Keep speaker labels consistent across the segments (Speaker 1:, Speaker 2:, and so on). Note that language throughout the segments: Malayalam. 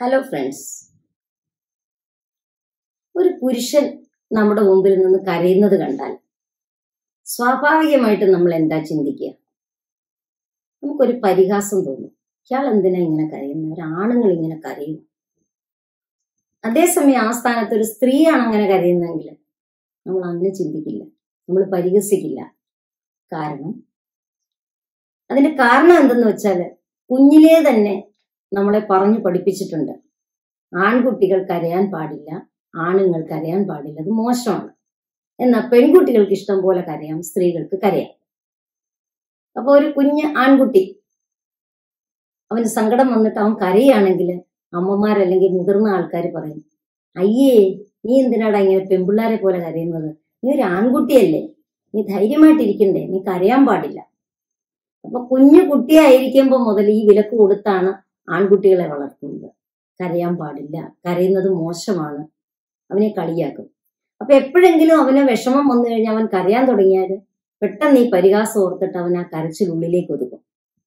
Speaker 1: ഹലോ ഫ്രണ്ട്സ് ഒരു പുരുഷൻ നമ്മുടെ മുമ്പിൽ നിന്ന് കരയുന്നത് കണ്ടാൽ സ്വാഭാവികമായിട്ട് നമ്മൾ എന്താ ചിന്തിക്കുക നമുക്കൊരു പരിഹാസം തോന്നും ഇയാൾ എന്തിനാ ഇങ്ങനെ കരയുന്നത് ഒരു ആണുങ്ങൾ ഇങ്ങനെ കരയും അതേസമയം ആ സ്ഥാനത്ത് ഒരു സ്ത്രീയാണ് അങ്ങനെ കരയുന്നതെങ്കിൽ നമ്മൾ അങ്ങനെ ചിന്തിക്കില്ല നമ്മൾ പരിഹസിക്കില്ല കാരണം അതിന്റെ കാരണം എന്തെന്ന് വെച്ചാൽ കുഞ്ഞിലേ തന്നെ നമ്മളെ പറഞ്ഞു പഠിപ്പിച്ചിട്ടുണ്ട് ആൺകുട്ടികൾ കരയാൻ പാടില്ല ആണുങ്ങൾ കരയാൻ പാടില്ല അത് മോശമാണ് എന്നാൽ പെൺകുട്ടികൾക്ക് ഇഷ്ടം പോലെ കരയാം സ്ത്രീകൾക്ക് കരയാം അപ്പൊ ഒരു കുഞ്ഞ് ആൺകുട്ടി അവന് സങ്കടം വന്നിട്ട് അവൻ കരയുകയാണെങ്കിൽ അമ്മമാരല്ലെങ്കിൽ മുതിർന്ന ആൾക്കാർ പറയും അയ്യേ നീ എന്തിനാടാ ഇങ്ങനെ പെൺപിള്ളാരെ പോലെ കരയുന്നത് നീ ഒരു ആൺകുട്ടിയല്ലേ നീ ധൈര്യമായിട്ടിരിക്കണ്ടേ നീ കരയാൻ പാടില്ല അപ്പൊ കുഞ്ഞു കുട്ടിയായിരിക്കുമ്പോൾ മുതൽ ഈ വിലക്ക് കൊടുത്താണ് ആൺകുട്ടികളെ വളർത്തുന്നത് കരയാൻ പാടില്ല കരയുന്നത് മോശമാണ് അവനെ കളിയാക്കും അപ്പൊ എപ്പോഴെങ്കിലും അവന് വിഷമം വന്നു കഴിഞ്ഞാൽ അവൻ കരയാൻ തുടങ്ങിയാൽ പെട്ടെന്ന് ഈ പരിഹാസം ഓർത്തിട്ട് അവൻ ആ കരച്ചിലുള്ളിലേക്ക് ഒതുക്കും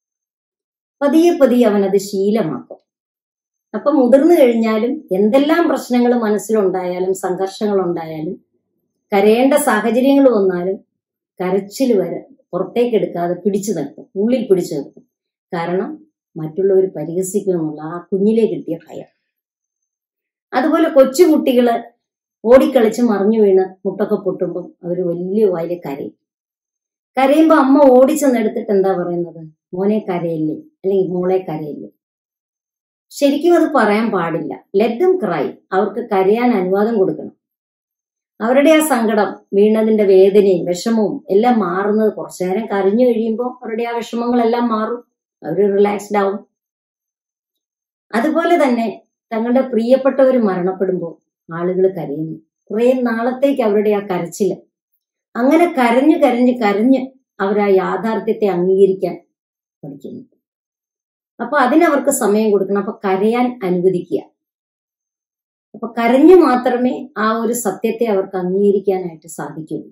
Speaker 1: പതിയെ പതിയെ അവൻ അത് ശീലമാക്കും അപ്പൊ മുതിർന്നു കഴിഞ്ഞാലും എന്തെല്ലാം പ്രശ്നങ്ങൾ മനസ്സിലുണ്ടായാലും സംഘർഷങ്ങൾ ഉണ്ടായാലും കരയേണ്ട സാഹചര്യങ്ങൾ വന്നാലും കരച്ചിൽ വരെ പുറത്തേക്ക് എടുക്കാതെ പിടിച്ചു നിർത്തും ഉള്ളിൽ പിടിച്ചു നിർത്തും കാരണം മറ്റുള്ളവർ പരിഹസിക്കുമെന്നുള്ള ആ കുഞ്ഞിലെ കിട്ടിയ ഭയം അതുപോലെ കൊച്ചുകുട്ടികള് ഓടിക്കളിച്ച് മറിഞ്ഞു വീണ് മുട്ടൊക്കെ പൊട്ടുമ്പം അവർ വലിയ വായില് കരയും കരയുമ്പോ അമ്മ ഓടിച്ചെന്നെടുത്തിട്ട് എന്താ പറയുന്നത് മോനെ കരയില്ലേ അല്ലെങ്കിൽ മോളെ കരയില്ലേ ശരിക്കും അത് പറയാൻ പാടില്ല ലെറ്റ് ദം ക്രൈ അവർക്ക് കരയാൻ അനുവാദം കൊടുക്കണം അവരുടെ ആ സങ്കടം വീണതിന്റെ വേദനയും വിഷമവും എല്ലാം മാറുന്നത് കുറച്ചു നേരം കരഞ്ഞു കഴിയുമ്പോൾ അവരുടെ ആ വിഷമങ്ങളെല്ലാം മാറും അവർ റിലാക്സ്ഡ് ആവും അതുപോലെ തന്നെ തങ്ങളുടെ പ്രിയപ്പെട്ടവർ മരണപ്പെടുമ്പോൾ ആളുകൾ കരയുന്നു കുറെ നാളത്തേക്ക് അവരുടെ ആ കരച്ചില് അങ്ങനെ കരഞ്ഞു കരഞ്ഞ് കരഞ്ഞ് അവർ ആ യാഥാർത്ഥ്യത്തെ അംഗീകരിക്കാൻ പഠിക്കുന്നു അപ്പൊ അതിനവർക്ക് സമയം കൊടുക്കണം അപ്പൊ കരയാൻ അനുവദിക്കുക അപ്പൊ കരഞ്ഞു മാത്രമേ ആ ഒരു സത്യത്തെ അവർക്ക് അംഗീകരിക്കാനായിട്ട് സാധിക്കുള്ളൂ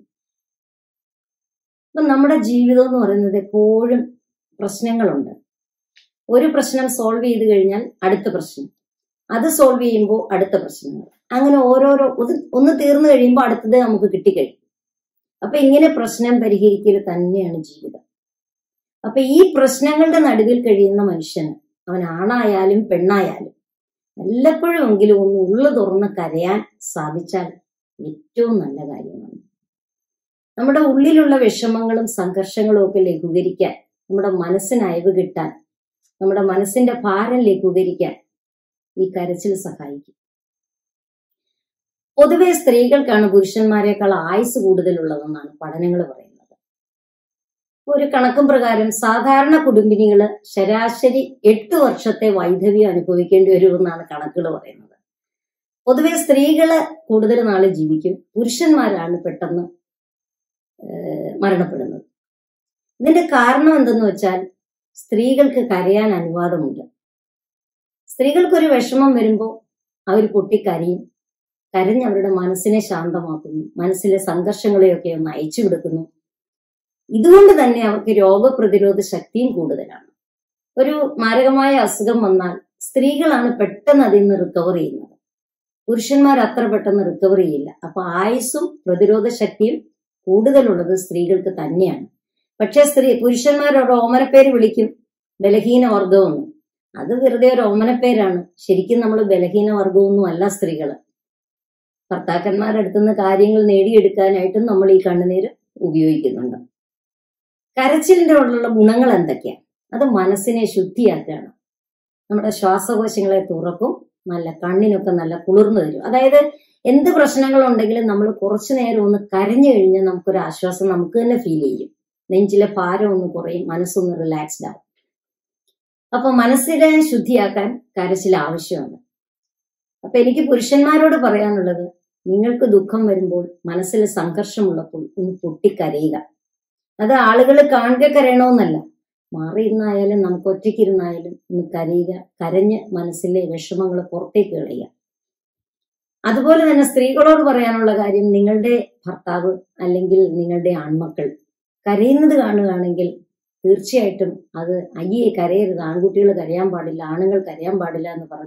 Speaker 1: അപ്പൊ നമ്മുടെ ജീവിതം എന്ന് പറയുന്നത് എപ്പോഴും പ്രശ്നങ്ങളുണ്ട് ഒരു പ്രശ്നം സോൾവ് ചെയ്ത് കഴിഞ്ഞാൽ അടുത്ത പ്രശ്നം അത് സോൾവ് ചെയ്യുമ്പോൾ അടുത്ത പ്രശ്നങ്ങൾ അങ്ങനെ ഓരോരോ ഒന്ന് തീർന്നു കഴിയുമ്പോൾ അടുത്തത് നമുക്ക് കിട്ടിക്കഴിയും അപ്പൊ ഇങ്ങനെ പ്രശ്നം പരിഹരിക്കൽ തന്നെയാണ് ജീവിതം അപ്പൊ ഈ പ്രശ്നങ്ങളുടെ നടുവിൽ കഴിയുന്ന മനുഷ്യന് അവൻ ആണായാലും പെണ്ണായാലും വല്ലപ്പോഴും എങ്കിലും ഒന്ന് ഉള്ളു തുറന്ന് കരയാൻ സാധിച്ചാൽ ഏറ്റവും നല്ല കാര്യമാണ് നമ്മുടെ ഉള്ളിലുള്ള വിഷമങ്ങളും സംഘർഷങ്ങളും ഒക്കെ ലഘൂകരിക്കാൻ നമ്മുടെ മനസ്സിന് അയവ് കിട്ടാൻ നമ്മുടെ മനസ്സിന്റെ ഭാരം ലഘൂകരിക്കാൻ ഈ കരച്ചിൽ സഹായിക്കും പൊതുവെ സ്ത്രീകൾക്കാണ് പുരുഷന്മാരെക്കാൾ ആയുസ് കൂടുതലുള്ളതെന്നാണ് പഠനങ്ങൾ പറയുന്നത് ഒരു കണക്കും പ്രകാരം സാധാരണ കുടുംബിനികള് ശരാശരി എട്ട് വർഷത്തെ വൈധവ്യം അനുഭവിക്കേണ്ടി വരുമെന്നാണ് കണക്കുകൾ പറയുന്നത് പൊതുവെ സ്ത്രീകള് കൂടുതൽ നാള് ജീവിക്കും പുരുഷന്മാരാണ് പെട്ടെന്ന് മരണപ്പെടുന്നത് ഇതിന്റെ കാരണം എന്തെന്ന് വെച്ചാൽ സ്ത്രീകൾക്ക് കരയാൻ അനുവാദമുണ്ട് സ്ത്രീകൾക്കൊരു വിഷമം വരുമ്പോൾ അവർ പൊട്ടിക്കരയും കരഞ്ഞ് അവരുടെ മനസ്സിനെ ശാന്തമാക്കുന്നു മനസ്സിലെ സംഘർഷങ്ങളെയൊക്കെ ഒന്ന് അയച്ചു കൊടുക്കുന്നു ഇതുകൊണ്ട് തന്നെ അവർക്ക് രോഗപ്രതിരോധ ശക്തിയും കൂടുതലാണ് ഒരു മാരകമായ അസുഖം വന്നാൽ സ്ത്രീകളാണ് പെട്ടെന്ന് അതിൽ നിന്ന് റിക്കവർ ചെയ്യുന്നത് പുരുഷന്മാർ അത്ര പെട്ടെന്ന് റിക്കവർ ചെയ്യില്ല അപ്പൊ ആയുസ്സും പ്രതിരോധ ശക്തിയും കൂടുതലുള്ളത് സ്ത്രീകൾക്ക് തന്നെയാണ് പക്ഷേ സ്ത്രീ പുരുഷന്മാർ ഒരു ഓമനപ്പേര് വിളിക്കും ബലഹീന വർഗമെന്ന് അത് വെറുതെ ഒരു ഓമനപ്പേരാണ് ശരിക്കും നമ്മൾ ബലഹീന വർഗമൊന്നും അല്ല സ്ത്രീകള് ഭർത്താക്കന്മാരുടെ അടുത്തുനിന്ന് കാര്യങ്ങൾ നേടിയെടുക്കാനായിട്ടും നമ്മൾ ഈ കണ്ണുനീര് ഉപയോഗിക്കുന്നുണ്ട് കരച്ചിലിന്റെ ഉള്ള ഗുണങ്ങൾ എന്തൊക്കെയാണ് അത് മനസ്സിനെ ശുദ്ധിയാക്കുകയാണ് നമ്മുടെ ശ്വാസകോശങ്ങളെ തുറക്കും നല്ല കണ്ണിനൊക്കെ നല്ല കുളിർന്നു തരും അതായത് എന്ത് പ്രശ്നങ്ങൾ ഉണ്ടെങ്കിലും നമ്മൾ കുറച്ചു നേരം ഒന്ന് കരഞ്ഞു കഴിഞ്ഞാൽ നമുക്കൊരു ആശ്വാസം നമുക്ക് തന്നെ ഫീൽ ചെയ്യും നെഞ്ചിലെ ഭാരം ഒന്ന് കുറയും മനസ്സൊന്ന് റിലാക്സ്ഡ് ആവും അപ്പൊ മനസ്സിനെ ശുദ്ധിയാക്കാൻ കരച്ചിൽ ആവശ്യമാണ് അപ്പൊ എനിക്ക് പുരുഷന്മാരോട് പറയാനുള്ളത് നിങ്ങൾക്ക് ദുഃഖം വരുമ്പോൾ മനസ്സിൽ സംഘർഷമുള്ളപ്പോൾ ഒന്ന് പൊട്ടിക്കരയുക അത് ആളുകൾ കാണുക കരയണമെന്നല്ല മാറിയിരുന്നായാലും നമുക്ക് ഒറ്റയ്ക്കിരുന്നായാലും ഒന്ന് കരയുക കരഞ്ഞ് മനസ്സിലെ വിഷമങ്ങൾ പുറത്തേക്ക് കളയുക അതുപോലെ തന്നെ സ്ത്രീകളോട് പറയാനുള്ള കാര്യം നിങ്ങളുടെ ഭർത്താവ് അല്ലെങ്കിൽ നിങ്ങളുടെ ആൺമക്കൾ കരയുന്നത് കാണുകയാണെങ്കിൽ തീർച്ചയായിട്ടും അത് അയ്യേ കരയരുത് ആൺകുട്ടികൾ കരയാൻ പാടില്ല ആണുങ്ങൾ കരയാൻ പാടില്ല എന്ന് പറഞ്ഞ്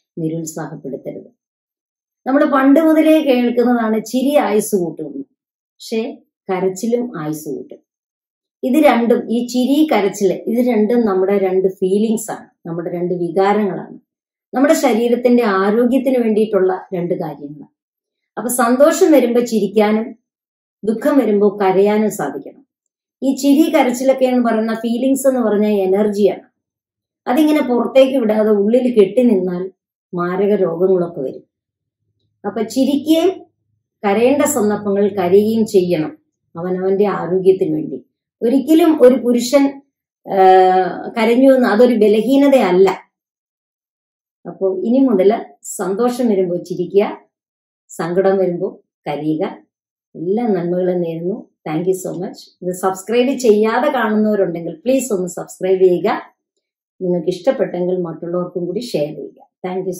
Speaker 1: നിരുത്സാഹപ്പെടുത്തരുത് നമ്മൾ പണ്ട് മുതലേ കേൾക്കുന്നതാണ് ചിരി ആയുസ് കൂട്ടുമെന്ന് പക്ഷേ കരച്ചിലും ആയുസ് കൂട്ടും ഇത് രണ്ടും ഈ ചിരി കരച്ചില് ഇത് രണ്ടും നമ്മുടെ രണ്ട് ഫീലിങ്സ് ആണ് നമ്മുടെ രണ്ട് വികാരങ്ങളാണ് നമ്മുടെ ശരീരത്തിന്റെ ആരോഗ്യത്തിന് വേണ്ടിയിട്ടുള്ള രണ്ട് കാര്യങ്ങളാണ് അപ്പൊ സന്തോഷം വരുമ്പോൾ ചിരിക്കാനും ദുഃഖം വരുമ്പോൾ കരയാനും സാധിക്കണം ഈ ചിരി കരച്ചിലൊക്കെ എന്ന് പറയുന്ന ഫീലിങ്സ് എന്ന് പറഞ്ഞ എനർജിയാണ് അതിങ്ങനെ പുറത്തേക്ക് വിടാതെ ഉള്ളിൽ കെട്ടി നിന്നാൽ മാരക രോഗങ്ങളൊക്കെ വരും അപ്പൊ ചിരിക്കുകയും കരയേണ്ട സന്ദർഭങ്ങളിൽ കരയുകയും ചെയ്യണം അവനവന്റെ ആരോഗ്യത്തിന് വേണ്ടി ഒരിക്കലും ഒരു പുരുഷൻ കരഞ്ഞു എന്ന് അതൊരു ബലഹീനതയല്ല അപ്പോൾ ഇനി മുതൽ സന്തോഷം വരുമ്പോൾ ചിരിക്കുക സങ്കടം വരുമ്പോൾ കരയുക എല്ലാ നന്മകളും നേരുന്നു താങ്ക് യു സോ മച്ച് ഇത് സബ്സ്ക്രൈബ് ചെയ്യാതെ കാണുന്നവരുണ്ടെങ്കിൽ പ്ലീസ് ഒന്ന് സബ്സ്ക്രൈബ് ചെയ്യുക നിങ്ങൾക്ക് ഇഷ്ടപ്പെട്ടെങ്കിൽ മറ്റുള്ളവർക്കും കൂടി ഷെയർ ചെയ്യുക താങ്ക് യു